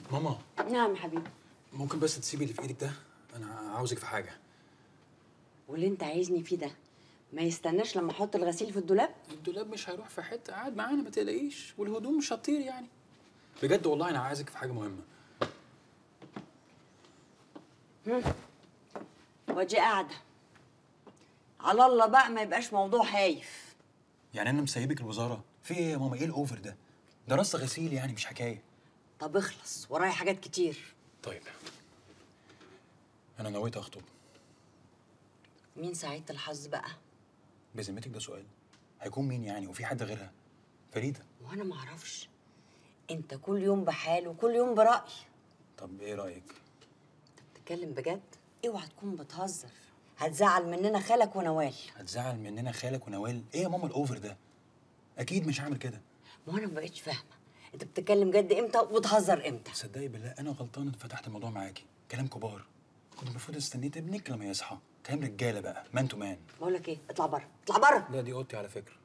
ماما نعم حبيبي ممكن بس تسيبي اللي في ايدك ده انا عاوزك في حاجه واللي انت عايزني فيه ده ما يستناش لما احط الغسيل في الدولاب الدولاب مش هيروح في حته قاعد معانا ما تقلقيش والهدوم مش هتطير يعني بجد والله انا عايزك في حاجه مهمه واجي قاعده على الله بقى ما يبقاش موضوع هايف يعني انا مسيبك الوزاره في ايه يا ماما ايه الاوفر ده ده رص غسيل يعني مش حكايه طب اخلص ورايا حاجات كتير طيب انا نويت اخطب مين سعيدة الحظ بقى بذمتك ده سؤال هيكون مين يعني وفي حد غيرها فريده وانا ما اعرفش انت كل يوم بحال وكل يوم برأي طب ايه رايك تتكلم بجد اوعى تكون بتهزر هتزعل مننا خالك ونوال هتزعل مننا خالك ونوال ايه يا ماما الاوفر ده اكيد مش هعمل كده ما انا ما بقتش فاهمه انت بتتكلم جد امتى وبتهزر امتى تصدقي بالله انا غلطان إن فتحت الموضوع معاكي كلام كبار كنت المفروض استنيت ابنك لما يصحى كلام رجاله بقى مان تو مان بقول لك ايه اطلع بره اطلع بره لا دي اوضتي على فكره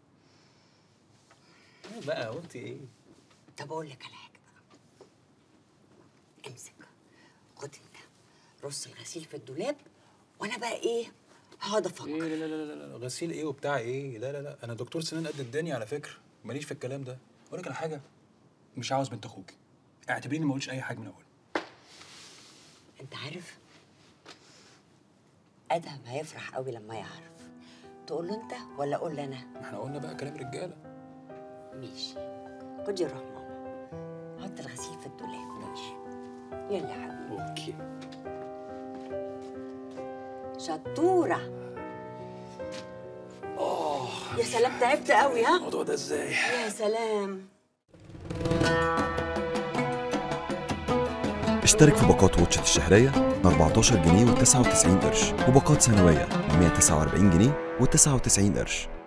ايه بقى قلتي ايه طب اقول لك على حاجه بقى امسك خد انت رص الغسيل في الدولاب وانا بقى ايه هقعد افكر ايه لا لا لا لا لا غسيل ايه وبتاع ايه لا لا لا انا دكتور سنان قد الدنيا على فكره ماليش في الكلام ده اقول لك على حاجه مش عاوز بنت اخوك اعتبريني ما قلتش اي حاجه من الاول انت عارف ادهم هيفرح قوي لما يعرف تقول له انت ولا اقول له انا ما احنا قلنا بقى كلام رجاله ماشي خد يروح ماما حط الغسيل في الدولاب ماشي يلا يا حبيبي اوكي شطوره يا سلام تعبت قوي ها الموضوع ده ازاي يا سلام اشترك في باقات واتشت الشهرية ب 14 جنيه و99 قرش وباقات سنوية ب 149 جنيه و99 قرش